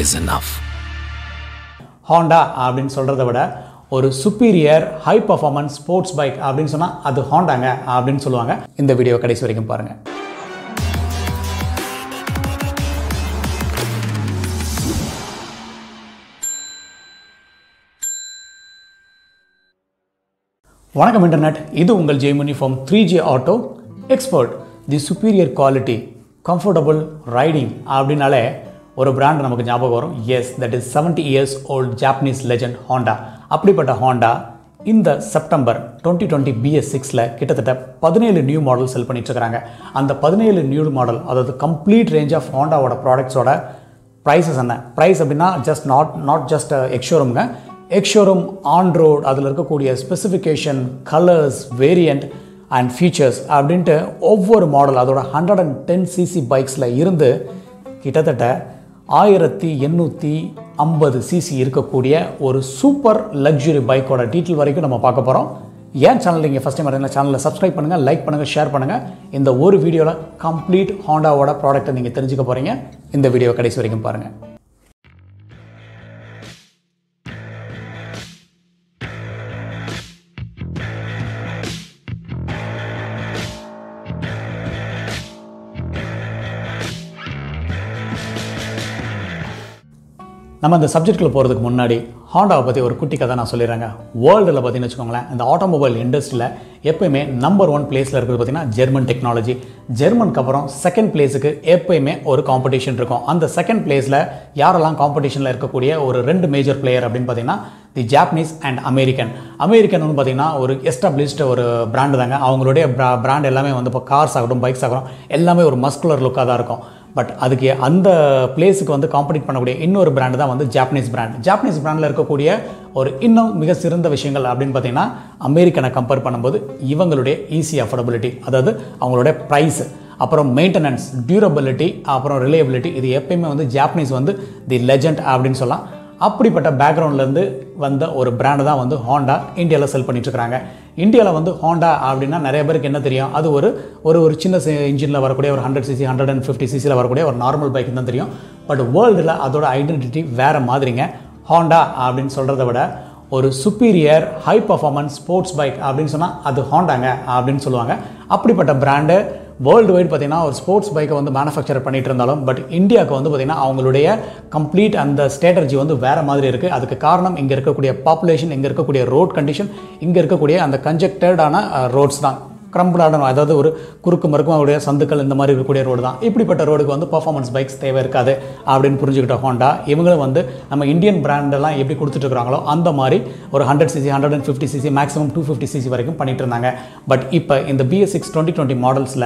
is enough. Honda அப்படின்னு சொல்கிறத விட ஒரு superior high performance sports bike அப்படின்னு சொன்னால் அது ஹாண்டாங்க அப்படின்னு சொல்லுவாங்க இந்த வீடியோ கடைசி வரைக்கும் பாருங்கள் வணக்கம் இன்டர்நெட் இது உங்கள் Jaimani from three G auto expert the superior quality comfortable riding அப்படின்னாலே ஒரு பிராண்ட் நமக்கு ஞாபகம் வரும் yes that is seventy years old Japanese legend Honda அப்படிப்பட்ட ஹாண்டா இந்த செப்டம்பர் டுவெண்ட்டி டுவெண்ட்டி பிஎஸ் சிக்ஸில் கிட்டத்தட்ட பதினேழு நியூ மாடல் செல் பண்ணிட்டுருக்காங்க அந்த பதினேழு நியூ மாடல் அதாவது கம்ப்ளீட் ரேஞ்ச் ஆஃப் ஹாண்டாவோட ப்ராடக்ட்ஸோட ப்ரைஸஸ் என்ன ப்ரைஸ் அப்படின்னா ஜஸ்ட் நாட் நாட் ஜஸ்ட் எக்ஷோரூம்ங்க எக்ஷோரூம் ஆன் ரோட் அதில் இருக்கக்கூடிய specification colours variant and features அப்படின்ட்டு ஒவ்வொரு மாடல் அதோட ஹண்ட்ரட் அண்ட் டென் சிசி பைக்ஸில் இருந்து கிட்டத்தட்ட ஆயிரத்தி எண்ணூற்றி ஐம்பது சிசி இருக்கக்கூடிய ஒரு சூப்பர் லக்ஸுரி பைக்கோட டீட்டெயில் வரைக்கும் நம்ம பார்க்க போகிறோம் ஏன் சேனல் நீங்கள் ஃபஸ்ட் டைம் வரீங்களா சேனலில் சப்ஸ்கிரைப் பண்ணுங்கள் லைக் பண்ணுங்கள் ஷேர் பண்ணுங்கள் இந்த ஒரு வீடியோவில் கம்ப்ளீட் ஹாண்டாவோட ப்ராடக்ட்டை நீங்கள் தெரிஞ்சுக்க போகிறீங்க இந்த வீடியோ கடைசி வரைக்கும் பாருங்கள் நம்ம இந்த சப்ஜெக்ட்டில் போகிறதுக்கு முன்னாடி ஹாண்டாவை பற்றி ஒரு குட்டி கதை நான் சொல்லிடுறேங்க வேர்ல்டில் பார்த்தீங்கன்னு வச்சுக்கோங்களேன் இந்த ஆட்டோமொபைல் இண்டஸ்ட்ரியில் எப்பயுமே நம்பர் ஒன் பிளேஸில் இருக்கிறது பார்த்தீங்கன்னா ஜெர்மன் டெக்னாலஜி ஜெர்மனுக்கு அப்புறம் செகண்ட் பிளேஸுக்கு எப்பயுமே ஒரு காம்படிஷன் இருக்கும் அந்த செகண்ட் பிளேஸில் யாரெல்லாம் காம்படிஷனில் இருக்கக்கூடிய ஒரு ரெண்டு மேஜர் பிளேயர் அப்படின்னு பார்த்தீங்கன்னா the Japanese and American American வந்து பார்த்தீங்கன்னா ஒரு எஸ்டாப்ளிஷ்டு ஒரு பிராண்டு தாங்க அவங்களுடைய பிராண்ட் எல்லாமே வந்து இப்போ கார்ஸ் ஆகட்டும் பைக்ஸ் ஆகட்டும் எல்லாமே ஒரு மஸ்குலர் லுக்காக தான் இருக்கும் பட் அதுக்கு அந்த பிளேஸுக்கு வந்து காம்படிட் பண்ணக்கூடிய இன்னொரு பிராண்டு தான் வந்து ஜாப்பனீஸ் பிராண்ட் ஜாப்பனீஸ் பிராண்டில் இருக்கக்கூடிய ஒரு இன்னும் மிக சிறந்த விஷயங்கள் அப்படின்னு பார்த்தீங்கன்னா அமெரிக்கனை கம்பேர் பண்ணும்போது இவங்களுடைய ஈஸி அஃபோர்டபிலிட்டி அதாவது அவங்களுடைய ப்ரைஸ் அப்புறம் மெயின்டெனன்ஸ் டியூரபிலிட்டி அப்புறம் ரிலையபிலிட்டி இது எப்பயுமே வந்து ஜாப்பனீஸ் வந்து தி லெஜண்ட் அப்படின்னு சொல்லலாம் அப்படிப்பட்ட பேக்ரவுண்ட்லேருந்து வந்த ஒரு பிராண்டு தான் வந்து ஹாண்டா இந்தியாவில் செல் பண்ணிட்டுருக்காங்க இந்தியாவில் வந்து ஹாண்டா அப்படின்னா நிறைய பேருக்கு என்ன தெரியும் அது ஒரு ஒரு ஒரு சின்ன இன்ஜினில் வரக்கூடிய ஒரு hundred CC hundred and fifty சிசியில் வரக்கூடிய ஒரு நார்மல் பைக் தான் தெரியும் பட் வேர்ல்டில் அதோட ஐடென்டிட்டி வேறு மாதிரிங்க ஹாண்டா அப்படின்னு சொல்கிறத விட ஒரு superior high performance sports bike அப்படின்னு சொன்னால் அது ஹாண்டாங்க அப்படின்னு சொல்லுவாங்க அப்படிப்பட்ட பிராண்டு வேர்ல்டு வைட் பார்த்தீங்கன்னா ஒரு ஸ்போர்ட்ஸ் பைக்கை வந்து மேனுஃபேக்சர் பண்ணிட்டு இருந்தாலும் பட் இந்தியாவுக்கு வந்து பார்த்திங்கன்னா அவங்களுடைய கம்ப்ளீட் அந்த ஸ்ட்ராட்டஜி வந்து வேறு மாதிரி இருக்குது அதுக்கு காரணம் இங்கே இருக்கக்கூடிய பாப்புலேஷன் இங்கே இருக்கக்கூடிய ரோட் கண்டிஷன் இங்கே இருக்கக்கூடிய அந்த கன்ஜெக்டடான ரோட்ஸ் தான் கிரம்பிளான அதாவது ஒரு குறுக்கு மறுக்கக்கூடிய சந்துக்கள் இந்த மாதிரி இருக்கக்கூடிய ரோடு தான் இப்படிப்பட்ட ரோடுக்கு வந்து பர்ஃபார்மன்ஸ் பைக்ஸ் தேவை இருக்காது அப்படின்னு புரிஞ்சுக்கிட்ட ஹோண்டா இவங்களும் வந்து நம்ம இந்தியன் பிராண்டெல்லாம் எப்படி கொடுத்துட்ருக்காங்களோ அந்த மாதிரி ஒரு hundred CC hundred and fifty CC maximum two fifty CC வரைக்கும் பண்ணிட்டு இருந்தாங்க பட் இப்போ இந்த பிஎஸ் சிக்ஸ் டுவெண்ட்டி டுவெண்ட்டி மாடல்ஸில்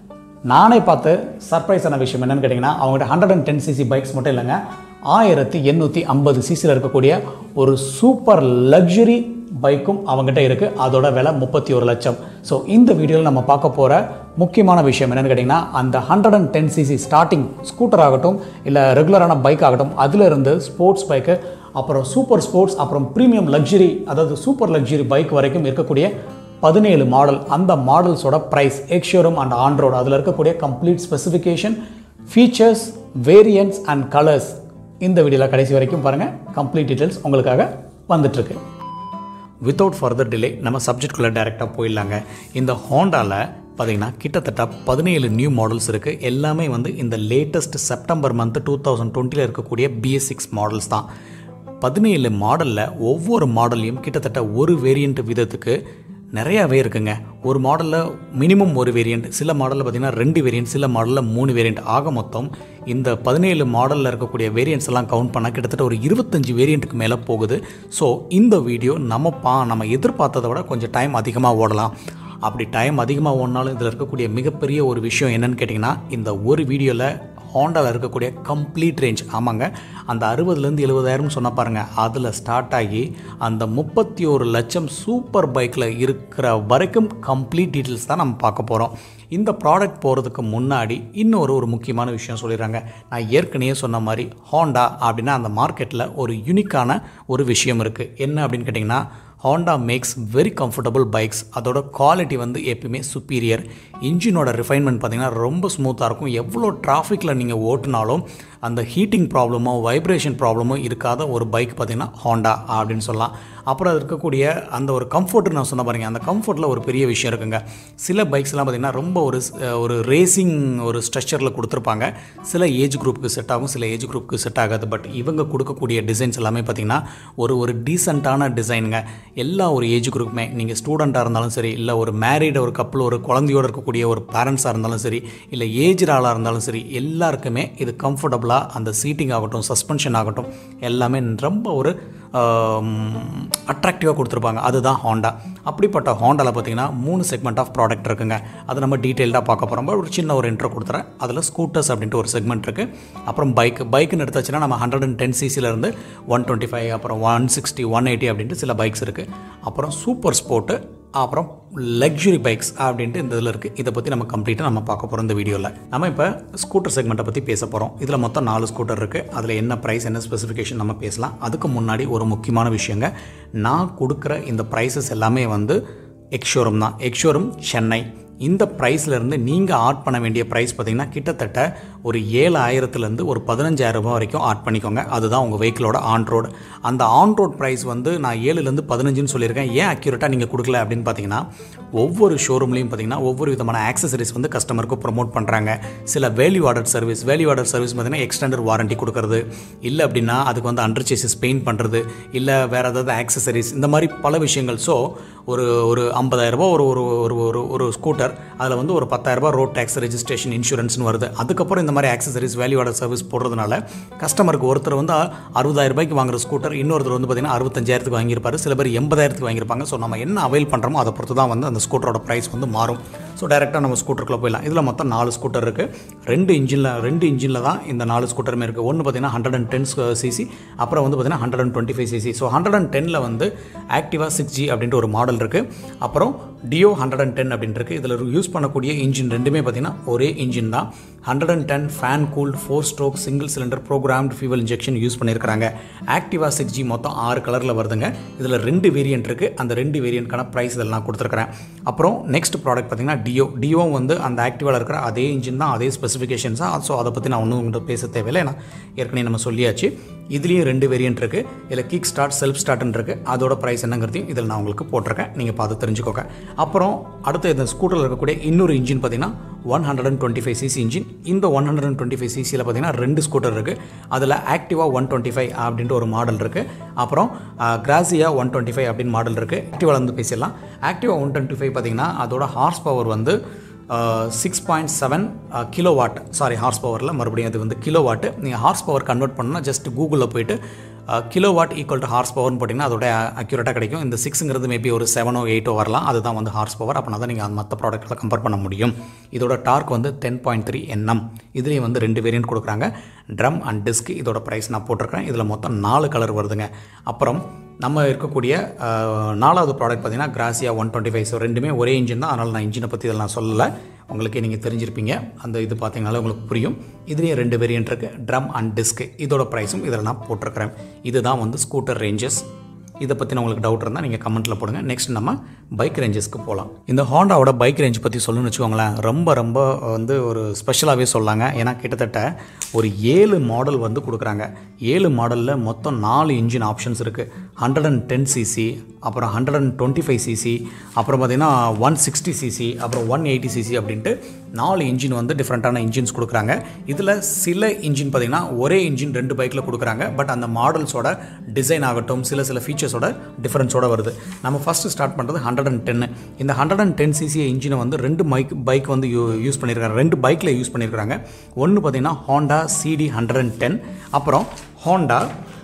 நானே பார்த்து சர்ப்ரைஸான விஷயம் என்னென்னு கேட்டிங்கன்னா அவங்கள்ட்ட hundred and ten CC bikes மட்டும் இல்லைங்க ஆயிரத்தி எண்ணூற்றி ஐம்பது சிசியில் இருக்கக்கூடிய ஒரு சூப்பர் லக்ஸுரி பைக்கும் அவங்ககிட்ட இருக்குது அதோட விலை முப்பத்தி ஒரு லட்சம் ஸோ இந்த வீடியோவில் நம்ம பார்க்க போகிற முக்கியமான விஷயம் என்னென்னு கேட்டிங்கன்னா அந்த hundred and ten CC starting scooter ஆகட்டும் இல்லை ரெகுலரான பைக் ஆகட்டும் அதிலிருந்து ஸ்போர்ட்ஸ் பைக்கு அப்புறம் சூப்பர் ஸ்போர்ட்ஸ் அப்புறம் ப்ரீமியம் லக்ஸுரி அதாவது சூப்பர் லக்ஸுரி பைக் வரைக்கும் இருக்கக்கூடிய பதினேழு மாடல் அந்த மாடல்ஸோட ப்ரைஸ் எக்ஷோரூம் அண்ட் ஆன்ரோட் அதில் இருக்கக்கூடிய complete specification features variants and colours இந்த வீடியோவில் கடைசி வரைக்கும் பாருங்கள் கம்ப்ளீட் டீட்டெயில்ஸ் உங்களுக்காக வந்துட்டுருக்கு வித்தவுட் ஃபர்தர் டிலே நம்ம சப்ஜெக்ட்குள்ளே டைரெக்டாக போயிடலாங்க இந்த ஹோண்டாவில் பார்த்தீங்கன்னா கிட்டத்தட்ட பதினேழு நியூ மாடல்ஸ் இருக்குது எல்லாமே வந்து இந்த latest September month two thousand டுவெண்ட்டியில் இருக்கக்கூடிய பிஎஸ் சிக்ஸ் மாடல்ஸ் தான் பதினேழு மாடலில் ஒவ்வொரு மாடல்லையும் கிட்டத்தட்ட ஒரு வேரியண்ட் விதத்துக்கு நிறையாவே இருக்குங்க ஒரு மாடலில் மினிமம் ஒரு வேரியண்ட் சில மாடலில் பார்த்தீங்கன்னா ரெண்டு வேரியண்ட் சில மாடலில் மூணு வேரியண்ட் ஆக மொத்தம் இந்த பதினேழு மாடலில் இருக்கக்கூடிய வேரியண்ட்ஸ் எல்லாம் கவுண்ட் பண்ணால் கிட்டத்தட்ட ஒரு இருபத்தஞ்சு வேரியண்ட்டுக்கு மேலே போகுது ஸோ இந்த வீடியோ நம்ம பா நம்ம எதிர்பார்த்ததை விட கொஞ்சம் டைம் அதிகமாக ஓடலாம் அப்படி டைம் அதிகமாக ஓடினாலும் இதில் இருக்கக்கூடிய மிகப்பெரிய ஒரு விஷயம் என்னன்னு கேட்டிங்கன்னா இந்த ஒரு வீடியோவில் ஹோண்டாவில் இருக்கக்கூடிய கம்ப்ளீட் ரேஞ்ச் ஆமாங்க அந்த அறுபதுலேருந்து எழுபதாயிரம் சொன்ன பாருங்கள் அதில் ஸ்டார்ட் ஆகி அந்த முப்பத்தி ஒரு லட்சம் சூப்பர் பைக்கில் இருக்கிற வரைக்கும் கம்ப்ளீட் டீட்டெயில்ஸ் தான் நம்ம பார்க்க போகிறோம் இந்த ப்ராடக்ட் போகிறதுக்கு முன்னாடி இன்னொரு ஒரு முக்கியமான விஷயம் சொல்லிடுறாங்க நான் ஏற்கனவே சொன்ன மாதிரி ஹோண்டா அப்படின்னா அந்த மார்க்கெட்டில் ஒரு யூனிக்கான ஒரு விஷயம் இருக்குது என்ன அப்படின்னு கேட்டிங்கன்னா Honda makes very comfortable bikes அதோட குவாலிட்டி வந்து எப்பயுமே சுப்பீரியர் இன்ஜினோட ரிஃபைன்மெண்ட் பார்த்திங்கன்னா ரொம்ப ஸ்மூத்தாக இருக்கும் எவ்வளோ டிராஃபிக்கில் நீங்கள் ஓட்டினாலும் அந்த ஹீட்டிங் ப்ராப்ளமோ வைப்ரேஷன் ப்ராப்ளமோ இருக்காத ஒரு பைக் பார்த்திங்கன்னா ஹாண்டா அப்படின்னு சொல்லலாம் அப்புறம் அது இருக்கக்கூடிய அந்த ஒரு கம்ஃபர்ட் நான் சொன்ன பாருங்க அந்த கம்ஃபர்ட்டில் ஒரு பெரிய விஷயம் இருக்குங்க சில பைக்ஸ்லாம் பார்த்திங்கன்னா ரொம்ப ஒரு ஒரு ரேசிங் ஒரு ஸ்ட்ரக்சரில் கொடுத்துருப்பாங்க சில ஏஜ் குரூப்புக்கு செட் ஆகும் சில ஏஜ் குரூப்புக்கு செட் ஆகாது பட் இவங்க கொடுக்கக்கூடிய டிசைன்ஸ் எல்லாமே பார்த்திங்கன்னா ஒரு ஒரு டீசெண்டான டிசைனுங்க எல்லா ஒரு ஏஜ் குரூப்புமே நீங்கள் ஸ்டூடெண்ட்டாக இருந்தாலும் சரி இல்லை ஒரு மேரீடு ஒரு கப்பல் ஒரு குழந்தையோடு இருக்கக்கூடிய ஒரு பேரண்ட்ஸாக இருந்தாலும் சரி இல்லை ஏஜ் ஆளாக இருந்தாலும் சரி எல்லாருக்குமே இது கம்ஃபர்டபுளாக அந்த சீட்டிங் ஆகட்டும் சஸ்பென்ஷன் ஆகட்டும் எல்லாமே ரொம்ப ஒரு அட்ராக்டிவாக கொடுத்துருப்பாங்க அதுதான் ஹாண்டா அப்படிப்பட்ட ஹாண்டாவில் பார்த்தீங்கன்னா மூணு செக்மெண்ட் ஆஃப் ப்ராடக்ட் இருக்குங்க அது நம்ம டீட்டெயில்டாக பார்க்க போகிறோம் ஒரு சின்ன ஒரு இன்ட்ரோ கொடுத்துறேன் அதில் ஸ்கூட்டர்ஸ் அப்படின்ட்டு ஒரு செக்மெண்ட் இருக்குது அப்புறம் பைக் பைக்குன்னு எடுத்தாச்சுன்னா நம்ம ஹண்ட்ரட் அண்ட் டென் சிசிலேருந்து ஒன் டுவெண்ட்டி ஃபைவ் அப்புறம் ஒன் சிக்ஸ்டி ஒன் எயிட்டி அப்படின்ட்டு சில பைக்ஸ் இருக்குது அப்புறம் சூப்பர் ஸ்போர்ட்டு அப்புறம் லக்ஸுரி பைக்ஸ் அப்படின்ட்டு இந்த இதில் இருக்குது இதை பற்றி நம்ம கம்ப்ளீட்டாக நம்ம பார்க்க போகிறோம் இந்த வீடியோவில் நம்ம இப்போ ஸ்கூட்டர் செக்மெண்ட்டை பற்றி பேச போகிறோம் இதில் மொத்தம் நாலு ஸ்கூட்டர் இருக்குது அதில் என்ன ப்ரைஸ் என்ன ஸ்பெசிஃபிகேஷன் நம்ம பேசலாம் அதுக்கு முன்னாடி ஒரு முக்கியமான விஷயங்க நான் கொடுக்குற இந்த ப்ரைஸஸ் எல்லாமே வந்து எக்ஷோரூம் தான் எக்ஷோரூம் சென்னை இந்த ப்ரைஸ்லேருந்து நீங்கள் ஆட் பண்ண வேண்டிய ப்ரைஸ் பார்த்திங்கன்னா கிட்டத்தட்ட ஒரு ஏழு ஆயிரத்துலேருந்து ஒரு பதினஞ்சாயிரம் ரூபாய் வரைக்கும் ஆட் பண்ணிக்கோங்க அதுதான் உங்கள் வெஹிக்கிளோட ஆன் ரோடு அந்த ஆன் ரோட் ப்ரைஸ் வந்து நான் ஏழுலேருந்து பதினஞ்சுன்னு சொல்லியிருக்கேன் ஏன் அக்யூரேட்டாக நீங்கள் கொடுக்கல அப்படின்னு பார்த்தீங்கன்னா ஒவ்வொரு ஷோரூம்லேயும் பார்த்தீங்கன்னா ஒவ்வொரு விதமான ஆக்சசரிஸ் வந்து கஸ்டமருக்கு ப்ரொமோட் பண்ணுறாங்க சில value order service value order service பார்த்தீங்கன்னா எக்ஸ்டெண்டட் வாரண்டி கொடுக்குறது இல்லை அப்படின்னா அதுக்கு வந்து அண்டர் சேசஸ் பெயிண்ட் பண்ணுறது இல்லை வேறு ஏதாவது ஆக்சசரிஸ் இந்த மாதிரி பல விஷயங்கள் ஸோ ஒரு ஒரு ஐம்பதாயிரரூபா ஒரு ஒரு ஒரு ஒரு ஒரு ஸ்கூட்டர் அதில் வந்து ஒரு பத்தாயிரரூபா ரோட் டேக்ஸ் ரெஜிஸ்ட்ரேஷன் இன்சூரன்ஸ்னு வருது அதுக்கப்புறம் இந்த மாதிரி ஆக்சசரிஸ் வேல்யூ ஆர்டர் சர்வீஸ் போடுறதுனால கஸ்டமருக்கு ஒருத்தர் வந்து அறுபதாயிரம் ரூபாய்க்கு வாங்குற ஸ்கூட்டர் இன்னொருத்தர் வந்து பார்த்திங்கன்னா அறுபத்தஞ்சாயிரத்துக்கு வாங்கியிருப்பாரு சில பேர் எண்பதாயிரத்துக்கு வாங்கியிருப்பாங்க ஸோ நம்ம என்ன அவைல் பண்ணுறோமோ அதை பொறுத்து தான் வந்து அந்த ஸ்கூட்டரோட ப்ரைஸ் வந்து மாறும் ஸோ டேரெக்டாக நம்ம ஸ்கூட்டருக்குள்ளே போயிடலாம் இதில் மொத்தம் நாலு ஸ்கூட்டர் இருக்குது ரெண்டு இன்ஜினில் ரெண்டு இன்ஜினில் தான் இந்த நாலு ஸ்கூட்டருமே இருக்குது ஒன்று பார்த்தீங்கன்னா ஹண்ட்ரட் அண்ட் டென் சிசி அப்புறம் வந்து பார்த்தீங்கன்னா hundred and twenty five CC so hundred and டெனில் வந்து ஆக்டிவா சிக்ஸ் ஜி அப்படின்ட்டு ஒரு மாடல் இருக்குது அப்புறம் டியோ ஹண்ட்ரட் அண்ட் டென் அப்படின்ட்டு இருக்குது இதில் யூஸ் பண்ணக்கூடிய இன்ஜின் ரெண்டுமே பார்த்தீங்கன்னா ஒரே இன்ஜின் தான் hundred and ten fan cooled four stroke single cylinder programmed fuel injection use பண்ணியிருக்காங்க ஆக்டிவா சிக்ஸ் ஜி மொத்தம் ஆறு கலரில் வருதுங்க இதில் ரெண்டு வேரியன்ட் இருக்குது அந்த ரெண்டு வேரியண்ட்கான ப்ரைஸ் இதில் நான் கொடுத்துருக்கிறேன் அப்புறம் நெக்ஸ்ட் ப்ராடக்ட் பார்த்தீங்கன்னா டியோ டியோ வந்து அந்த ஆக்டிவாவில் இருக்கிற அதே இன்ஜின் தான் அதே ஸ்பெசிஃபிகேஷன்ஸ் தான் ஸோ அதை பற்றி நான் ஒன்றும் உங்கள்கிட்ட பேச தேவையில்லை ஏன்னா ஏற்கனவே நம்ம சொல்லியாச்சு இதுலேயும் ரெண்டு வேரியன்ட் இருக்குது இதில் கிக் ஸ்டார்ட் செல்ஃப் ஸ்டார்ட்னு இருக்குது அதோட ப்ரைஸ் என்னங்கிறதையும் இதில் நான் உங்களுக்கு போட்டிருக்கேன் நீங்கள் பார்த்து தெரிஞ்சுக்கோங்க அப்புறம் அடுத்து இந்த ஸ்கூட்டரில் இருக்கக்கூடிய இன்னொரு இன்ஜின் பார்த்தீங்கன்னா one hundred and twenty five CC engine இந்த one hundred and twenty five சிசியில் பார்த்தீங்கன்னா ரெண்டு ஸ்கூட்டர் இருக்குது அதில் ஆக்டிவா ஒன் டுவெண்ட்டி ஃபைவ் அப்படின்ட்டு ஒரு மாடல் இருக்குது அப்புறம் கிராசியா ஒன் டுவெண்ட்டி ஃபைவ் அப்படின்னு மாடல் இருக்குது ஆக்டிவாவில் வந்து பேசிடலாம் ஆக்டிவா ஒன் டுவெண்ட்டி ஃபைவ் பார்த்தீங்கன்னா அதோட ஹார்ஸ் பவர் வந்து six point seven kilowatt sorry ஹார்ஸ் பவரில் மறுபடியும் அது வந்து கிலோ வாட்டு நீங்கள் ஹார்ஸ் பவர் கன்வெர்ட் பண்ணால் ஜஸ்ட் கூகுளில் போயிட்டு கிலோ வாட் ஈக்குவல் டு ஹார்ஸ் பவர்னு போட்டிங்கன்னா அதோட அக்யூரேட்டாக கிடைக்கும் இந்த சிக்ஸுங்கிறது மேபி ஒரு செவனோ எயிட்டோ வரலாம் அதுதான் வந்து ஹார்ஸ் பவர் அப்படின்னா தான் நீங்கள் அந்த மற்ற ப்ராடக்ட்டில் கம்பேர் பண்ண முடியும் இதோட டார்க் வந்து டென் பாயிண்ட் த்ரீ என்எம் இதுலேயும் வந்து ரெண்டு வேரியன்ட் கொடுக்குறாங்க ட்ரம் அண்ட் டிஸ்க் இதோட ப்ரைஸ் நான் போட்டிருக்கிறேன் இதில் மொத்தம் நாலு கலர் வருதுங்க அப்புறம் நம்ம இருக்கக்கூடிய நாலாவது ப்ராடக்ட் பார்த்தீங்கன்னா Grazia one twenty five so ரெண்டுமே ஒரே இன்ஜின் தான் அதனால் நான் இன்ஜினை பற்றி இதில் நான் சொல்லலை உங்களுக்கே நீங்கள் தெரிஞ்சிருப்பீங்க அந்த இது பார்த்தீங்கனாலே உங்களுக்கு புரியும் இதுலேயே ரெண்டு வேரியன்ட் இருக்குது ட்ரம் அண்ட் டிஸ்க் இதோட ப்ரைஸும் இதில் நான் போட்டிருக்கிறேன் இதுதான் வந்து ஸ்கூட்டர் ரேஞ்சஸ் இதை பற்றின உங்களுக்கு டவுட் இருந்தால் நீங்கள் கமெண்ட்டில் போடுங்க நெக்ஸ்ட் நம்ம பைக் ரேஞ்சஸ்க்கு போகலாம் இந்த ஹாண்டாவோட பைக் ரேஞ்ச் பற்றி சொல்லணும்னு வச்சுக்கோங்களேன் ரொம்ப ரொம்ப வந்து ஒரு ஸ்பெஷலாகவே சொல்லாங்க ஏன்னா கிட்டத்தட்ட ஒரு ஏழு மாடல் வந்து கொடுக்குறாங்க ஏழு மாடலில் மொத்தம் நாலு இன்ஜின் ஆப்ஷன்ஸ் இருக்குது ஹண்ட்ரட் அண்ட் டென் சிசி அப்புறம் hundred and twenty five CC அப்புறம் பார்த்திங்கன்னா ஒன் சிக்ஸ்டி சிசி அப்புறம் ஒன் எயிட்டி சிசி அப்படின்ட்டு நாலு இன்ஜின் வந்து டிஃப்ரெண்ட்டான இன்ஜின்ஸ் கொடுக்குறாங்க இதில் சில இன்ஜின் பார்த்திங்கன்னா ஒரே இன்ஜின் ரெண்டு பைக்கில் கொடுக்குறாங்க பட் அந்த மாடல்ஸோட டிசைன் ஆகட்டும் சில சில ஃபீச்சர்ஸோட டிஃப்ரென்ஸோட வருது நம்ம ஃபஸ்ட்டு ஸ்டார்ட் பண்ணுறது ஹண்ட்ரட் அண்ட் டென்னு இந்த ஹண்ட்ரட் அண்ட் டென் சிசி இன்ஜினை வந்து ரெண்டு பைக் பைக் வந்து யூ யூஸ் பண்ணியிருக்காங்க ரெண்டு பைக்கில் யூஸ் பண்ணியிருக்காங்க ஒன்று பார்த்திங்கன்னா Honda CD hundred and ten அப்புறம் Honda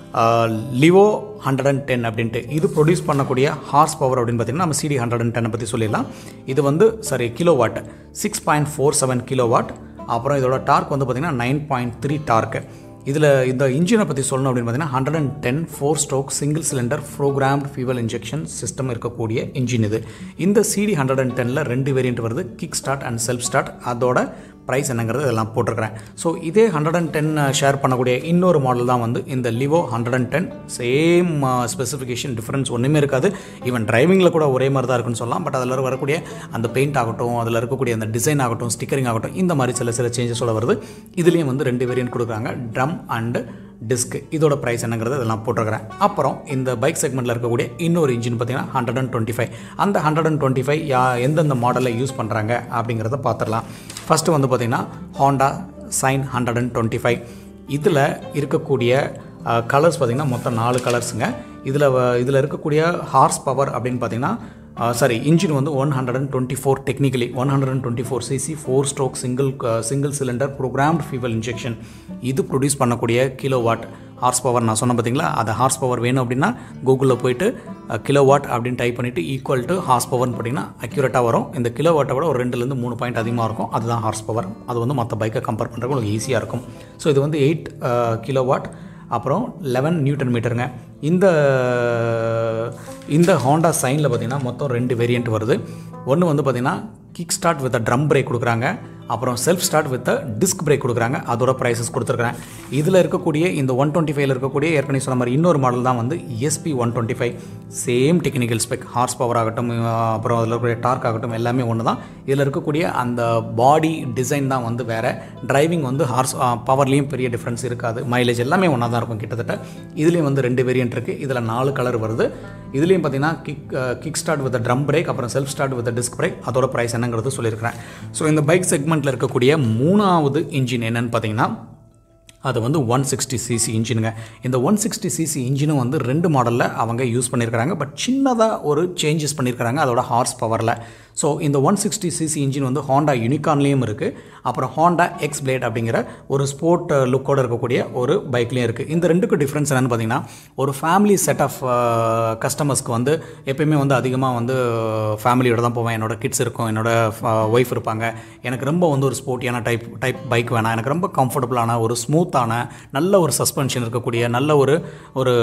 Livo hundred and ten அப்படின்ட்டு இது ப்ரொடியூஸ் பண்ணக்கூடிய ஹார்ஸ் பவர் அப்படின்னு பார்த்தீங்கன்னா நம்ம சிடி ஹண்ட்ரட் அண்ட் டென்னை பற்றி சொல்லிடலாம் இது வந்து sorry kilowatt six point four seven kilowatt அப்புறம் இதோட டார்க் வந்து பார்த்திங்கன்னா நைன் பாயிண்ட் த்ரீ டார்க்கு இதில் இந்த இன்ஜினை பற்றி சொல்லணும் அப்படின்னு பார்த்தீங்கன்னா hundred and ten four stroke single cylinder programmed fuel injection system இருக்கக்கூடிய இன்ஜின் இது இந்த சிடி ஹண்ட்ரட் அண்ட் டெனில் ரெண்டு வேரியன்ட் வருது kick start and self start அதோட ப்ரைஸ் என்னங்கிறது இதெல்லாம் போட்டிருக்கிறேன் ஸோ இதே ஹண்ட்ரட் அண்ட் டென் ஷேர் பண்ணக்கூடிய இன்னொரு மாடல் தான் வந்து இந்த Livo hundred and ten same specification difference ஒன்றுமே இருக்காது ஈவன் டிரைவிங்கில் கூட ஒரே மாதிரி தான் இருக்குன்னு சொல்லலாம் பட் அதில் வரக்கூடிய அந்த பெயிண்ட் ஆகட்டும் அதில் இருக்கக்கூடிய அந்த டிசைன் ஆகட்டும் ஸ்டிக்கரிங் ஆகட்டும் இந்த மாதிரி சில சில சேஞ்சஸோட வருது இதுலேயும் வந்து ரெண்டு வேரியன்ட் கொடுக்குறாங்க ட்ரம் அண்டு டிஸ்க் இதோட ப்ரைஸ் என்னங்கிறது இதெல்லாம் போட்டிருக்கிறேன் அப்புறம் இந்த பைக் செக்மெண்ட்டில் இருக்கக்கூடிய இன்னொரு இன்ஜின் பார்த்தீங்கன்னா ஹண்ட்ரட் அண்ட் டுவெண்ட்டி ஃபைவ் அந்த ஹண்ட்ரட் அண்ட் டுவெண்ட்டி ஃபைவ் யா எந்தெந்த மாடலில் யூஸ் பண்ணுறாங்க அப்படிங்கிறத பார்த்துடலாம் ஃபஸ்ட்டு வந்து பார்த்திங்கன்னா Honda Shine hundred and twenty five இதில் இருக்கக்கூடிய கலர்ஸ் பார்த்திங்கன்னா மொத்தம் நாலு கலர்ஸுங்க இதில் இதில் இருக்கக்கூடிய ஹார்ஸ் பவர் அப்படின்னு பார்த்தீங்கன்னா சாரி இன்ஜின் வந்து one hundred and twenty four technically one hundred and twenty four CC four stroke single single cylinder programmed fuel injection இது ப்ரொடியூஸ் பண்ணக்கூடிய கிலோ வாட் ஹார்ஸ் பவர் நான் சொன்ன பார்த்தீங்களா அது ஹார்ஸ் பவர் வேணும் அப்படின்னா கூகுளில் போயிட்டு கிலோ வாட் அப்படின்னு டைப் பண்ணிவிட்டு ஈக்குவல் டு ஹார்ஸ் பவர்னு போட்டிங்கன்னா அக்யூரேட்டாக வரும் இந்த கிலோ வாட்டை விட ஒரு ரெண்டுலேருந்து மூணு பாயிண்ட் அதிகமாக இருக்கும் அதுதான் ஹார்ஸ் பவர் அது வந்து மற்ற பைக்கை கம்பேர் பண்ணுறதுக்கு உங்களுக்கு ஈஸியாக இருக்கும் ஸோ இது வந்து எயிட் கிலோ வாட் அப்புறம் லெவன் நியூட்டன் மீட்டருங்க இந்த இந்த ஹாண்டா சைனில் பார்த்தீங்கன்னா மொத்தம் ரெண்டு வேரியண்ட் வருது ஒன்று வந்து பார்த்திங்கன்னா kick start with drum brake கொடுக்குறாங்க அப்புறம் self start with disc brake கொடுக்குறாங்க அதோட ப்ரைஸஸ் கொடுத்துருக்குறேன் இதில் இருக்கக்கூடிய இந்த ஒன் டுவெண்ட்டி ஃபைவ்ல இருக்கக்கூடிய ஏற்கனவே சொன்ன மாதிரி இன்னொரு மாடல் தான் வந்து SP one twenty five same technical spec horsepower ஆகட்டும் அப்புறம் அதில் இருக்கக்கூடிய டார்க் ஆகட்டும் எல்லாமே ஒன்று தான் இதில் இருக்கக்கூடிய அந்த பாடி டிசைன் தான் வந்து வேறு டிரைவிங் வந்து ஹார்ஸ் பவர்லேயும் பெரிய டிஃப்ரென்ஸ் இருக்காது மைலேஜ் எல்லாமே ஒன்றா தான் இருக்கும் கிட்டத்தட்ட இதுலேயும் வந்து ரெண்டு வேரியன்ட் இருக்குது இதில் நாலு கலர் வருது இதுலேயும் பார்த்தீங்கன்னா kick kick start with drum brake அப்புறம் self start with disc brake அதோட ப்ரைஸ் என்னங்கிறது சொல்லியிருக்கிறேன் ஸோ இந்த பைக் செக்மெண்ட்டில் இருக்கக்கூடிய மூணாவது இன்ஜின் என்னன்னு பார்த்தீங்கன்னா அது வந்து ஒன் சிக்ஸ்டி சிசி இன்ஜினுங்க இந்த ஒன் சிக்ஸ்டி சிசி இன்ஜினும் வந்து ரெண்டு மாடலில் அவங்க யூஸ் பண்ணியிருக்கிறாங்க பட் சின்னதாக ஒரு சேஞ்சஸ் பண்ணியிருக்கிறாங்க அதோட ஹார்ஸ் பவரில் ஸோ இந்த ஒன் சிக்ஸ்டி சிசி இன்ஜின் வந்து ஹாண்டா யூனிகான்லேயும் இருக்குது அப்புறம் ஹாண்டா எக்ஸ் பிளேட் அப்படிங்கிற ஒரு ஸ்போர்ட் லுக்கோடு இருக்கக்கூடிய ஒரு பைக்லேயும் இருக்குது இந்த ரெண்டுக்கும் டிஃப்ரென்ஸ் என்னென்னு பார்த்தீங்கன்னா ஒரு ஃபேமிலி செட் ஆஃப் கஸ்டமர்ஸ்க்கு வந்து எப்பயுமே வந்து அதிகமாக வந்து ஃபேமிலியோட தான் போவேன் என்னோட கிட்ஸ் இருக்கும் என்னோட ஒய்ஃப் இருப்பாங்க எனக்கு ரொம்ப வந்து ஒரு ஸ்போர்ட்டியான டைப் டைப் பைக் வேணாம் எனக்கு ரொம்ப கம்ஃபர்டபுளான ஒரு ஸ்மூத்தான நல்ல ஒரு சஸ்பென்ஷன் இருக்கக்கூடிய நல்ல ஒரு ஒரு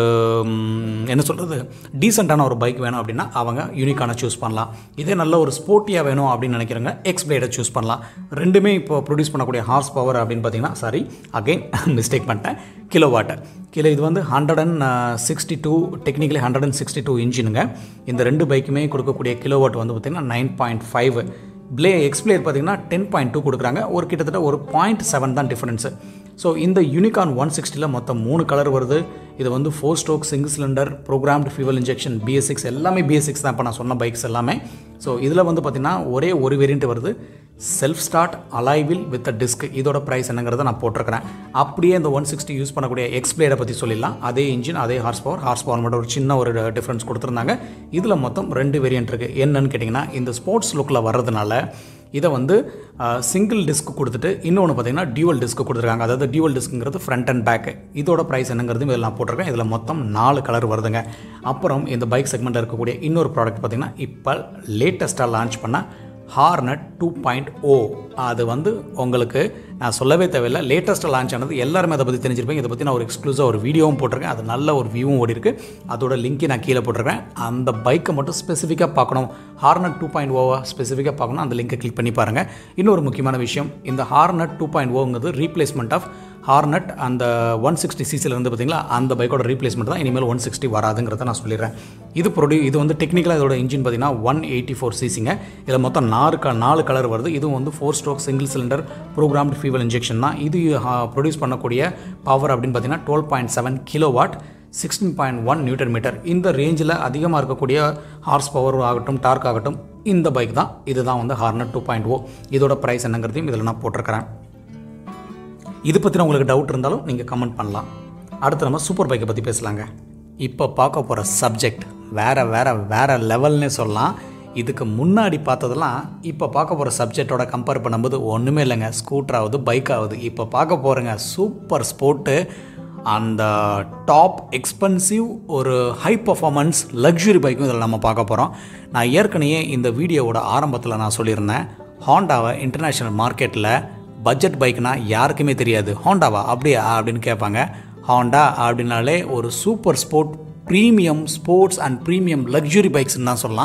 என்ன சொல்கிறது டீசெண்டான ஒரு பைக் வேணும் அப்படின்னா அவங்க யூனிக்கான சூஸ் பண்ணலாம் இதே நல்ல ஒரு ஸ்போர்ட்டியாக வேணும் அப்படின்னு நினைக்கிறவங்க எக்ஸ் பிளேடை சூஸ் பண்ணலாம் ரெண்டுமே இப்போ ப்ரொடியூஸ் பண்ணக்கூடிய ஹார்ஸ் பவர் அப்படின்னு பார்த்தீங்கன்னா சாரி அகைன் மிஸ்டேக் பண்ணிட்டேன் கிலோ வாட்டர் கிலோ இது வந்து hundred and sixty two technically hundred and sixty two இன்ஜினுங்க இந்த ரெண்டு பைக்குமே கொடுக்கக்கூடிய கிலோ வாட் வந்து பார்த்திங்கன்னா நைன் பாயிண்ட் ஃபைவ் ப்ளே எக்ஸ்பிளேர் பார்த்தீங்கன்னா டென் பாயிண்ட் டூ கொடுக்குறாங்க ஒரு கிட்டத்தட்ட ஒரு பாயிண்ட் செவன் தான் டிஃப்ரென்ஸு ஸோ இந்த யூனிகான் ஒன் சிக்ஸ்டியில் மொத்தம் மூணு கலர் வருது இது வந்து four stroke single cylinder programmed fuel injection BS six எல்லாமே பிஎஸ்சிக்ஸ் தான் இப்போ நான் சொன்ன பைக்ஸ் எல்லாமே ஸோ இதில் வந்து பார்த்திங்கன்னா ஒரே ஒரு வேரியண்ட் வருது self start alloy wheel with disc இதோட ப்ரைஸ் என்னங்கிறத நான் போட்டிருக்கிறேன் அப்படியே இந்த ஒன் சிக்ஸ்டி யூஸ் பண்ணக்கூடிய எக்ஸ்பிளேடை பற்றி சொல்லிடலாம் அதே இன்ஜின் அதே ஹார்ஸ் பவர் ஹார்ஸ் பவர் மட்டும் ஒரு சின்ன ஒரு டிஃப்ரென்ஸ் கொடுத்துருந்தாங்க இதில் மொத்தம் ரெண்டு வேரியன்ட் இருக்குது என்னன்னு கேட்டிங்கன்னா இந்த ஸ்போர்ட்ஸ் லுக்கில் வர்றதுனால இதை வந்து சிங்கிள் டிஸ்க் கொடுத்துட்டு இன்னொன்று பார்த்தீங்கன்னா டியூவல் டிஸ்க் கொடுத்துருக்காங்க அதாவது டியூவல் டிஸ்க்குங்கிறது ஃப்ரண்ட் அண்ட் பேக் இதோட ப்ரைஸ் என்னங்கிறது இதில் நான் போட்டிருக்கேன் இதில் மொத்தம் நாலு கலர் வருதுங்க அப்புறம் இந்த பைக் செக்மெண்ட்டில் இருக்கக்கூடிய இன்னொரு ப்ராடக்ட் பார்த்தீங்கன்னா இப்போ லேட்டஸ்ட்டாக லான்ச் பண்ண ஹார்னட் டூ பாயிண்ட் ஓ அது வந்து உங்களுக்கு நான் சொல்லவே தேவையில்லை லேட்டஸ்ட்டாக லான்ச் ஆனது எல்லாருமே அதை பற்றி தெரிஞ்சிருப்பீங்க இதை பற்றி நான் ஒரு எக்ஸ்க்ளூசிவாக ஒரு வீடியோவும் போட்டிருக்கேன் அது நல்ல ஒரு வியூவும் ஓடி இருக்கு அதோட லிங்க்கை நான் கீழே போட்டிருக்கேன் அந்த பைக்கை மட்டும் ஸ்பெசிஃபிக்காக பார்க்கணும் ஹார்னட் டூ பாயிண்ட் ஓவை ஸ்பெசிஃபிக்காக பார்க்கணும் அந்த லிங்கை கிளிக் பண்ணி பாருங்கள் இன்னொரு முக்கியமான விஷயம் இந்த ஹார்னட் டூ பாயிண்ட் ஓங்கிறது ரீப்ளேஸ்மெண்ட் ஆஃப் ஹார்னட் அந்த ஒன் சிக்ஸ்டி சிசியில் இருந்து பார்த்தீங்களா அந்த பைக்கோட ரீப்ளேஸ்மெண்ட் தான் இனிமேல் ஒன் சிக்ஸ்டி வராதுங்கிறத நான் சொல்லிடுறேன் இது ப்ரொடியூ இது வந்து டெக்னிக்கலாக இதோட இன்ஜின் பார்த்தீங்கன்னா ஒன் எயிட்டி ஃபோர் சிசிங்க இதில் மொத்தம் நாலு க நாலு கலர் வருது இதுவும் வந்து four stroke single cylinder programmed fuel injection தான் இது ப்ரொடியூஸ் பண்ணக்கூடிய பவர் அப்படின்னு பார்த்தீங்கன்னா twelve point seven kilowatt sixteen point one newton metre இந்த ரேஞ்சில் அதிகமாக இருக்கக்கூடிய ஹார்ஸ் பவர் ஆகட்டும் டார்க் ஆகட்டும் இந்த பைக் தான் இதுதான் வந்து ஹார்னட் டூ பாயிண்ட் ஓ இதோட ப்ரைஸ் என்னங்கிறதையும் இதில் நான் போட்டிருக்கிறேன் இது பற்றின உங்களுக்கு டவுட் இருந்தாலும் நீங்கள் கமெண்ட் பண்ணலாம் அடுத்து நம்ம சூப்பர் பைக்கை பற்றி பேசலாங்க இப்போ பார்க்க போகிற சப்ஜெக்ட் வேறு வேறு வேறு லெவல்னே சொல்லலாம் இதுக்கு முன்னாடி பார்த்ததெல்லாம் இப்போ பார்க்க போகிற சப்ஜெக்டோட கம்பேர் பண்ணும்போது ஒன்றுமே இல்லைங்க ஸ்கூட்டர் ஆகுது பைக் ஆகுது இப்போ பார்க்க போகிறேங்க சூப்பர் ஸ்போர்ட்டு அந்த டாப் எக்ஸ்பென்சிவ் ஒரு ஹை பர்ஃபார்மன்ஸ் லக்ஸுரி பைக்கும் இதில் நம்ம பார்க்க போகிறோம் நான் ஏற்கனவே இந்த வீடியோவோட ஆரம்பத்தில் நான் சொல்லியிருந்தேன் ஹாண்டாவை இன்டர்நேஷ்னல் மார்க்கெட்டில் பட்ஜெட் பைக்னா யாருக்குமே தெரியாது ஹாண்டாவா அப்படியா அப்படின்னு கேட்பாங்க ஹாண்டா அப்படின்னாலே ஒரு super sport premium sports and premium luxury பைக்ஸ்னு தான் சொல்லலாம்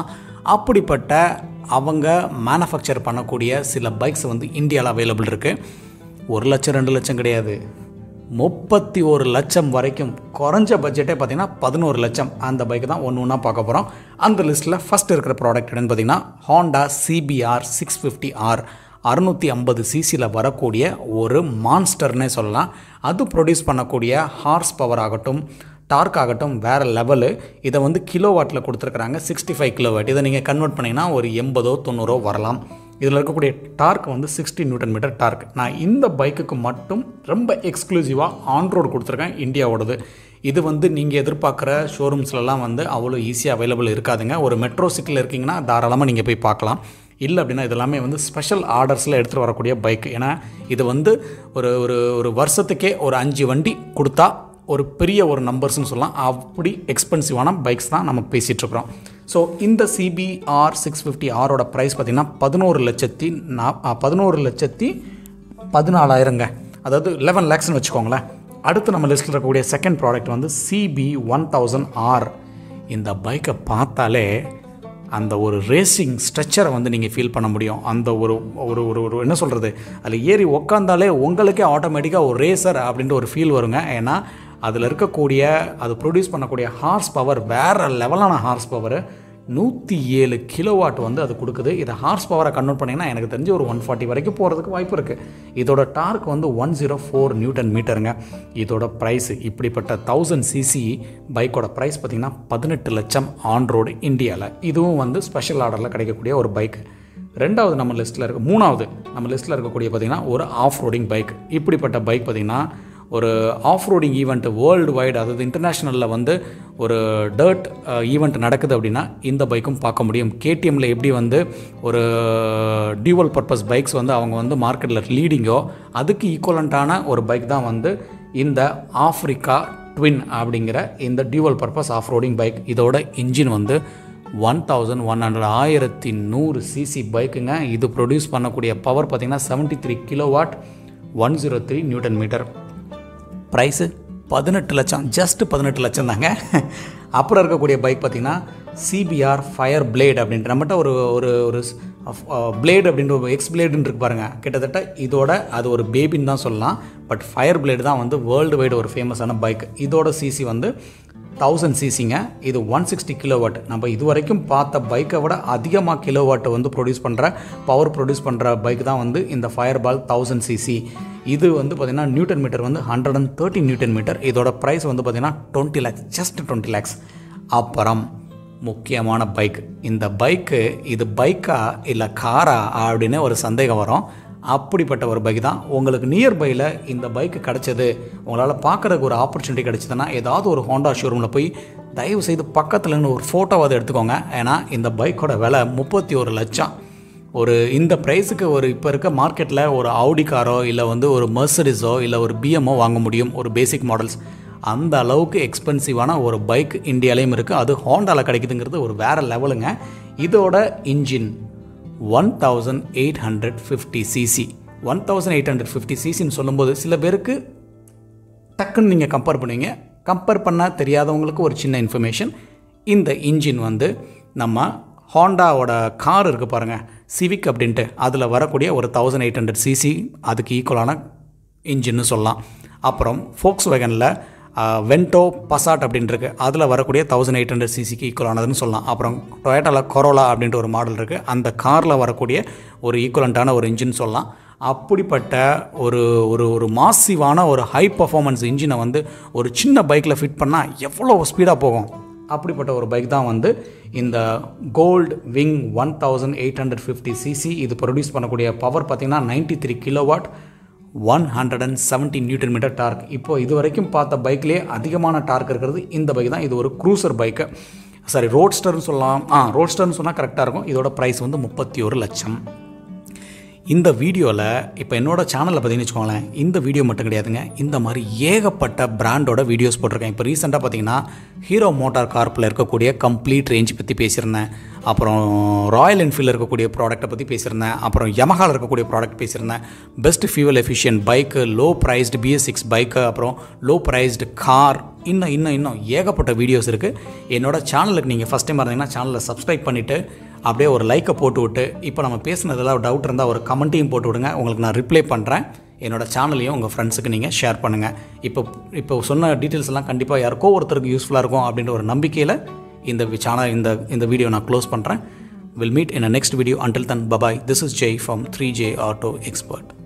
அப்படிப்பட்ட அவங்க மேனுஃபேக்சர் பண்ணக்கூடிய சில பைக்ஸ் வந்து இந்தியாவில் அவைலபிள் இருக்குது ஒரு லட்சம் ரெண்டு லட்சம் கிடையாது முப்பத்தி ஒரு லட்சம் வரைக்கும் குறைஞ்ச பட்ஜெட்டே பார்த்தீங்கன்னா பதினோரு லட்சம் அந்த பைக் தான் ஒன்று ஒன்றா பார்க்க போகிறோம் அந்த லிஸ்ட்டில் ஃபஸ்ட் இருக்கிற ப்ராடக்ட் என்னன்னு பார்த்தீங்கன்னா Honda CBR six fifty R அறுநூற்றி ஐம்பது சிசியில் வரக்கூடிய ஒரு மான்ஸ்டர்னே சொல்லலாம் அது ப்ரொடியூஸ் பண்ணக்கூடிய ஹார்ஸ் பவர் ஆகட்டும் டார்க் ஆகட்டும் வேறு லெவலு இதை வந்து கிலோ வாட்டில் கொடுத்துருக்குறாங்க சிக்ஸ்டி ஃபைவ் கிலோ வாட் இதை நீங்கள் கன்வெர்ட் பண்ணிங்கன்னா ஒரு எண்பதோ தொண்ணூறோ வரலாம் இதில் இருக்கக்கூடிய டார்க் வந்து சிக்ஸ்டி நியூட்டன் மீட்டர் டார்க் நான் இந்த பைக்குக்கு மட்டும் ரொம்ப எக்ஸ்க்ளூசிவாக ஆன்ரோடு கொடுத்துருக்கேன் இந்தியாவோடது இது வந்து நீங்கள் எதிர்பார்க்குற ஷோரூம்ஸ்லலாம் வந்து அவ்வளோ ஈஸியாக அவைலபிள் இருக்காதுங்க ஒரு மெட்ரோ சிட்டியில் இருக்கீங்கன்னா தாராளமாக நீங்கள் போய் பார்க்கலாம் இல்லை அப்படின்னா இது எல்லாமே வந்து ஸ்பெஷல் ஆர்டர்ஸில் எடுத்துகிட்டு வரக்கூடிய பைக் ஏன்னா இது வந்து ஒரு ஒரு ஒரு வருஷத்துக்கே ஒரு அஞ்சு வண்டி கொடுத்தா ஒரு பெரிய ஒரு நம்பர்ஸ்னு சொல்லலாம் அப்படி எக்ஸ்பென்சிவான பைக்ஸ் தான் நம்ம பேசிகிட்ருக்குறோம் ஸோ இந்த சிபிஆர் சிக்ஸ் ஃபிஃப்டி ஆரோட ப்ரைஸ் பார்த்திங்கன்னா பதினோரு லட்சத்தி நா பதினோரு லட்சத்தி பதினாலாயிரங்க அதாவது லெவன் லேக்ஸ்னு வச்சுக்கோங்களேன் அடுத்து நம்ம லிஸ்ட்டில் இருக்கக்கூடிய செகண்ட் ப்ராடக்ட் வந்து சிபி ஒன் தௌசண்ட் ஆர் இந்த பைக்கை பார்த்தாலே அந்த ஒரு ரேசிங் ஸ்ட்ரெச்சரை வந்து நீங்கள் ஃபீல் பண்ண முடியும் அந்த ஒரு ஒரு ஒரு ஒரு என்ன சொல்கிறது அதில் ஏறி உக்காந்தாலே உங்களுக்கே ஆட்டோமேட்டிக்காக ஒரு ரேசர் அப்படின்ற ஒரு ஃபீல் வருங்க ஏன்னா அதில் இருக்கக்கூடிய அது ப்ரொடியூஸ் பண்ணக்கூடிய ஹார்ஸ் பவர் வேறு லெவலான ஹார்ஸ் பவர் நூற்றி ஏழு கிலோவாட் வந்து அது கொடுக்குது இதை ஹார்ஸ் பவரை கன்வெர்ட் பண்ணிங்கன்னா எனக்கு தெரிஞ்சு ஒரு ஒன் ஃபார்ட்டி வரைக்கும் போகிறதுக்கு வாய்ப்பு இருக்குது இதோட டார்க் வந்து ஒன் ஜீரோ ஃபோர் நியூட்டன் மீட்டருங்க இதோட ப்ரைஸ் இப்படிப்பட்ட தௌசண்ட் சிசி பைக்கோட ப்ரைஸ் பார்த்திங்கன்னா பதினெட்டு லட்சம் ஆன் ரோடு இந்தியாவில் இதுவும் வந்து ஸ்பெஷல் ஆர்டரில் கிடைக்கக்கூடிய ஒரு பைக் ரெண்டாவது நம்ம லிஸ்ட்டில் இருக்க மூணாவது நம்ம லிஸ்ட்டில் இருக்கக்கூடிய பார்த்திங்கன்னா ஒரு ஆஃப் ரோடிங் பைக் இப்படிப்பட்ட பைக் பார்த்திங்கன்னா ஒரு off roading event worldwide அதாவது இன்டர்நேஷ்னலில் வந்து ஒரு டர்ட் ஈவெண்ட் நடக்குது அப்படின்னா இந்த பைக்கும் பார்க்க முடியும் கேடிஎம்மில் எப்படி வந்து ஒரு டியூவல் பர்பஸ் பைக்ஸ் வந்து அவங்க வந்து மார்க்கெட்டில் லீடிங்கோ அதுக்கு ஈக்குவலண்ட்டான ஒரு பைக் தான் வந்து இந்த ஆஃப்ரிக்கா ட்வின் அப்படிங்கிற இந்த dual purpose off roading bike இதோட இன்ஜின் வந்து ஒன் தௌசண்ட் ஒன் ஹண்ட்ரட் ஆயிரத்தி நூறு சிசி பைக்குங்க இது ப்ரொடியூஸ் பண்ணக்கூடிய பவர் பார்த்திங்கன்னா seventy three kilowatt one zero three newton metre price பதினெட்டு லட்சம் ஜஸ்ட் பதினெட்டு லட்சம் தாங்க அப்புறம் இருக்கக்கூடிய பைக் பார்த்திங்கன்னா சிபிஆர் ஃபயர் பிளேட் அப்படின்ற நம்மகிட்ட ஒரு ஒரு ஒரு பிளேட் அப்படின்ற ஒரு எக்ஸ் பிளேடுன்னு இருக்கு பாருங்கள் கிட்டத்தட்ட இதோட அது ஒரு பேபின்னு தான் சொல்லலாம் பட் ஃபயர் பிளேடு தான் வந்து வேர்ல்டு வைடு ஒரு ஃபேமஸான பைக் இதோட சிசி வந்து தௌசண்ட் சிசிங்க இது ஒன் சிக்ஸ்டி கிலோவாட் நம்ம இது வரைக்கும் பார்த்த பைக்கை விட அதிகமாக கிலோவாட்டை வந்து ப்ரொடியூஸ் பண்ணுற பவர் ப்ரொடியூஸ் பண்ணுற பைக் தான் வந்து இந்த ஃபயர் பால் தௌசண்ட் சிசி இது வந்து பார்த்திங்கன்னா நியூட்டன் மீட்டர் வந்து hundred and thirty newton metre இதோட ப்ரைஸ் வந்து பார்த்திங்கன்னா twenty lakhs just twenty lakhs அப்புறம் முக்கியமான பைக் இந்த பைக்கு இது பைக்கா இல்லை காரா அப்படின்னு ஒரு சந்தேகம் வரும் அப்படிப்பட்ட ஒரு பைக் தான் உங்களுக்கு நியர்பையில் இந்த பைக்கு கிடச்சது உங்களால் பார்க்குறதுக்கு ஒரு ஆப்பர்ச்சுனிட்டி கிடச்சிதுன்னா ஏதாவது ஒரு ஹோண்டா ஷோரூமில் போய் தயவு செய்து பக்கத்தில் நின்று ஒரு ஃபோட்டோவாவது எடுத்துக்கோங்க ஏன்னா இந்த பைக்கோட விலை முப்பத்தி ஒரு லட்சம் ஒரு இந்த ப்ரைஸுக்கு ஒரு இப்போ இருக்க மார்க்கெட்டில் ஒரு ஆடி காரோ இல்லை வந்து ஒரு மெர்சடிஸோ இல்லை ஒரு பிஎம்மோ வாங்க முடியும் ஒரு பேசிக் மாடல்ஸ் அந்த அளவுக்கு எக்ஸ்பென்சிவான ஒரு பைக் இந்தியாலேயும் இருக்குது அது ஹோண்டாவில் கிடைக்குதுங்கிறது ஒரு வேறு லெவலுங்க இதோட engine one thousand eight hundred fifty CC one thousand eight hundred fifty சிசின்னு சொல்லும்போது சில பேருக்கு டக்குன்னு நீங்கள் கம்பேர் பண்ணுவீங்க கம்பேர் பண்ண தெரியாதவங்களுக்கு ஒரு சின்ன இன்ஃபர்மேஷன் இந்த இன்ஜின் வந்து நம்ம ஹாண்டாவோட கார் இருக்குது பாருங்கள் சிவிக் அப்படின்ட்டு அதில் வரக்கூடிய ஒரு தௌசண்ட் எயிட் ஹண்ட்ரட் சிசி அதுக்கு ஈக்குவலான இன்ஜின்னு சொல்லலாம் அப்புறம் ஃபோக்ஸ் வேகனில் வென்டோ பசாட் அப்படின்ட்டு அதில் வரக்கூடிய தௌசண்ட் எயிட் ஹண்ட்ரட் சிசிக்கு ஈக்குவலானதுன்னு சொல்லலாம் அப்புறம் டொயேட்டாவில் கொரோலா அப்படின்ற ஒரு மாடல் இருக்குது அந்த காரில் வரக்கூடிய ஒரு ஈக்குவலண்ட்டான ஒரு இன்ஜின் சொல்லலாம் அப்படிப்பட்ட ஒரு ஒரு ஒரு மாசிவான ஒரு ஹை பர்ஃபார்மன்ஸ் இன்ஜினை வந்து ஒரு சின்ன பைக்கில் ஃபிட் பண்ணால் எவ்வளோ ஸ்பீடாக போகும் அப்படிப்பட்ட ஒரு பைக் தான் வந்து இந்த Gold Wing one thousand eight hundred fifty CC இது ப்ரொடியூஸ் பண்ணக்கூடிய பவர் பார்த்திங்கன்னா ninety three kilowatt one hundred and seventy newton metre torque இப்போ இது வரைக்கும் பார்த்த பைக்லேயே அதிகமான டார்க் இருக்கிறது இந்த பைக் தான் இது ஒரு க்ரூசர் பைக்கு சாரி ரோட்ஸ்டர்னு சொல்லலாம் ஆ ரோட்ஸ்டர்னு சொன்னால் கரெக்டாக இருக்கும் இதோட ப்ரைஸ் வந்து முப்பத்தி ஒரு லட்சம் இந்த வீடியோவில் இப்போ என்னோடய சேனலில் பார்த்தீங்கன்னு வச்சுக்கோங்களேன் இந்த வீடியோ மட்டும் கிடையாதுங்க இந்த மாதிரி ஏகப்பட்ட பிராண்டோட வீடியோஸ் போட்டிருக்கேன் இப்போ ரீசெண்டாக பார்த்தீங்கன்னா ஹீரோ மோட்டார் கார்ப்பில் இருக்கக்கூடிய கம்ப்ளீட் ரேஞ்ச் பற்றி பேசியிருந்தேன் அப்புறம் ராயல் என்ஃபீல்டில் இருக்கக்கூடிய ப்ராடக்ட்டை பற்றி பேசியிருந்தேன் அப்புறம் யமஹாவில் இருக்கக்கூடிய ப்ராடக்ட் பேசியிருந்தேன் best fuel efficient bike low priced BS six bike அப்புறம் லோ ப்ரைஸ்டு கார் இன்னும் இன்னும் இன்னும் ஏகப்பட்ட வீடியோஸ் இருக்குது என்னோட சேனலுக்கு நீங்கள் ஃபஸ்ட் டைம் இருந்தீங்கன்னா சேனலை சப்ஸ்கிரைப் பண்ணிவிட்டு அப்படியே ஒரு லைக்கை போட்டு விட்டு இப்போ நம்ம பேசுனதில் ஒரு டவுட் இருந்தால் ஒரு கமெண்ட்டையும் போட்டு விடுங்க உங்களுக்கு நான் ரிப்ளை பண்ணுறேன் என்னோட சேனலையும் உங்கள் ஃப்ரெண்ட்ஸுக்கு நீங்கள் ஷேர் பண்ணுங்கள் இப்போ இப்போ சொன்ன டீட்டெயில்ஸ் எல்லாம் கண்டிப்பாக யாருக்கோ ஒருத்தருக்கு யூஸ்ஃபுல்லாக இருக்கும் அப்படின்ற ஒரு நம்பிக்கையில் இந்த சேனல் இந்த இந்த வீடியோ நான் க்ளோஸ் பண்ணுறேன் will meet in a next video until then bye bye this is Jay from three J auto expert